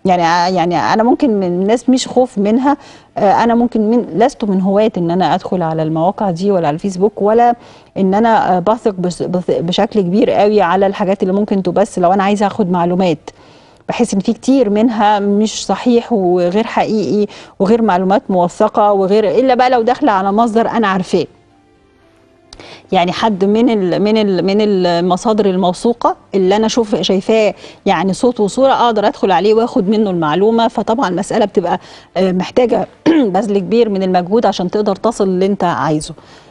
يعني يعني انا ممكن من الناس مش خوف منها آه، انا ممكن من لست من هواة ان انا ادخل على المواقع دي ولا على الفيسبوك ولا ان انا آه، بثق بس- بث- بشكل كبير قوي على الحاجات اللي ممكن تبث لو انا عايزه اخد معلومات بحس ان في كتير منها مش صحيح وغير حقيقي وغير معلومات موثقه وغير الا بقى لو داخله على مصدر انا عارفاه يعني حد من ال من ال من المصادر الموثوقه اللي انا اشوف شايفاه يعني صوت وصوره اقدر ادخل عليه واخد منه المعلومه فطبعا المساله بتبقى آه، محتاجه بذل كبير من المجهود عشان تقدر تصل اللي انت عايزه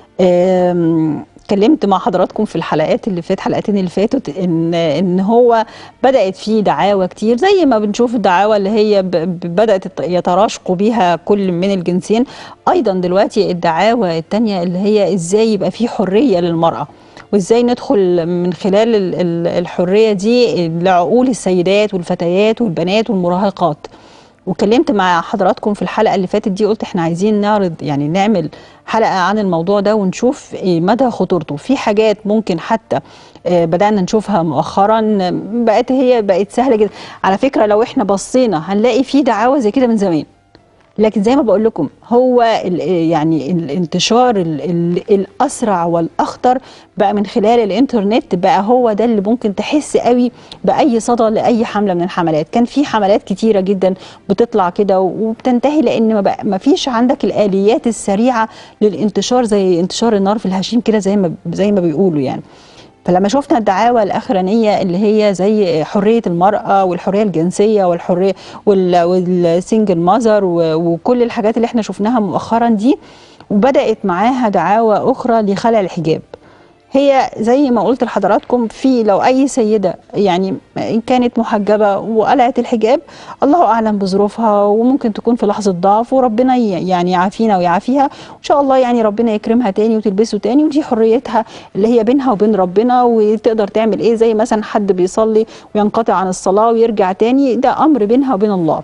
آم، اتكلمت مع حضراتكم في الحلقات اللي فات حلقتين اللي فاتوا ان ان هو بدات في دعاوى كتير زي ما بنشوف الدعاوى اللي هي ب- ب- بدات يت- يتراشقوا بيها كل من الجنسين ايضا دلوقتي الدعاوى التانية اللي هي ازاي يبقى في حريه للمراه وازاي ندخل من خلال ال- ال- الحريه دي لعقول السيدات والفتيات والبنات والمراهقات واتكلمت مع حضراتكم في الحلقه اللي فاتت دي قلت احنا عايزين نعرض يعني نعمل حلقه عن الموضوع ده ونشوف إيه مدى خطورته في حاجات ممكن حتى آه، بدانا نشوفها مؤخرا آه، بقت هي بقت سهله جدا على فكره لو احنا بصينا هنلاقي في دعاوى زي كده من زمان لكن زي ما بقول لكم هو ال- يعني الانتشار ال- ال- الاسرع والاخطر بقى من خلال الانترنت بقى هو ده اللي ممكن تحس قوي باي صدى لاي حمله من الحملات كان في حملات كتيره جدا بتطلع كده وبتنتهي لان ما, بقى ما فيش عندك الاليات السريعه للانتشار زي انتشار النار في الهشيم كده زي ما زي ما بيقولوا يعني فلما شفنا الدعاوى الاخرانيه اللي هي زي حريه المراه والحريه الجنسيه والحريه وال- والسنجل ماذر وكل الحاجات اللي احنا شفناها مؤخرا دي وبدات معاها دعاوى اخرى لخلع الحجاب هي زي ما قلت لحضراتكم في لو اي سيده يعني ان كانت محجبه وقلعت الحجاب الله اعلم بظروفها وممكن تكون في لحظه ضعف وربنا ي- يعني يعافينا ويعافيها وان شاء الله يعني ربنا يكرمها تاني وتلبسه تاني ودي حريتها اللي هي بينها وبين ربنا وتقدر تعمل ايه زي مثلا حد بيصلي وينقطع عن الصلاه ويرجع تاني ده امر بينها وبين الله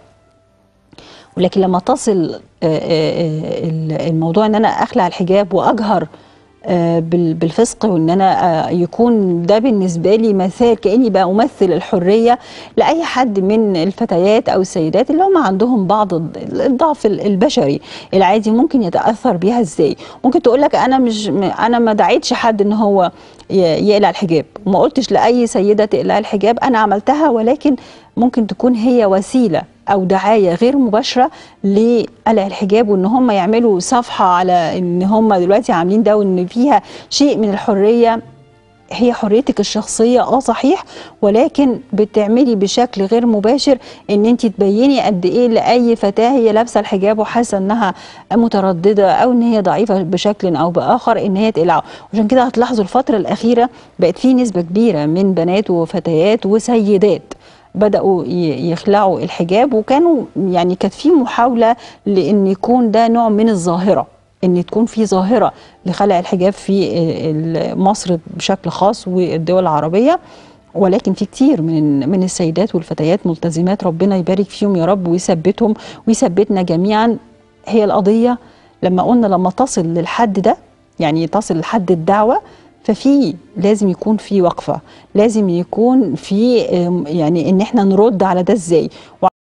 ولكن لما تصل آه، آه، آه، الموضوع ان انا اخلع الحجاب واجهر آه، بال- بالفسق وان انا آه، يكون ده بالنسبه لي مثال كاني بقى امثل الحريه لاي حد من الفتيات او السيدات اللي هم عندهم بعض الض- الضعف ال- البشري العادي ممكن يتاثر بيها ازاي ممكن تقول لك انا مش م- انا ما دعيتش حد ان هو ي- يقلع الحجاب وما قلتش لاي سيده تقلع الحجاب انا عملتها ولكن ممكن تكون هي وسيله او دعايه غير مباشره لقلع الحجاب وان هم يعملوا صفحه على ان هم دلوقتي عاملين ده وان فيها شيء من الحريه هي حريتك الشخصية اه صحيح ولكن بتعملي بشكل غير مباشر ان انت تبيني قد ايه لأي فتاة هي لابسة الحجاب وحاسة انها مترددة او ان هي ضعيفة بشكل او باخر ان هي تقلعه عشان كده هتلاحظوا الفترة الاخيرة بقت في نسبة كبيرة من بنات وفتيات وسيدات بدأوا ي- يخلعوا الحجاب وكانوا يعني كانت في محاولة لأن يكون ده نوع من الظاهرة ان تكون في ظاهره لخلع الحجاب في ال- مصر بشكل خاص والدول العربيه ولكن في كتير من من السيدات والفتيات ملتزمات ربنا يبارك فيهم يا رب ويثبتهم ويثبتنا جميعا هي القضيه لما قلنا لما تصل للحد ده يعني تصل لحد الدعوه ففي لازم يكون في وقفه لازم يكون في آم، يعني ان احنا نرد على ده ازاي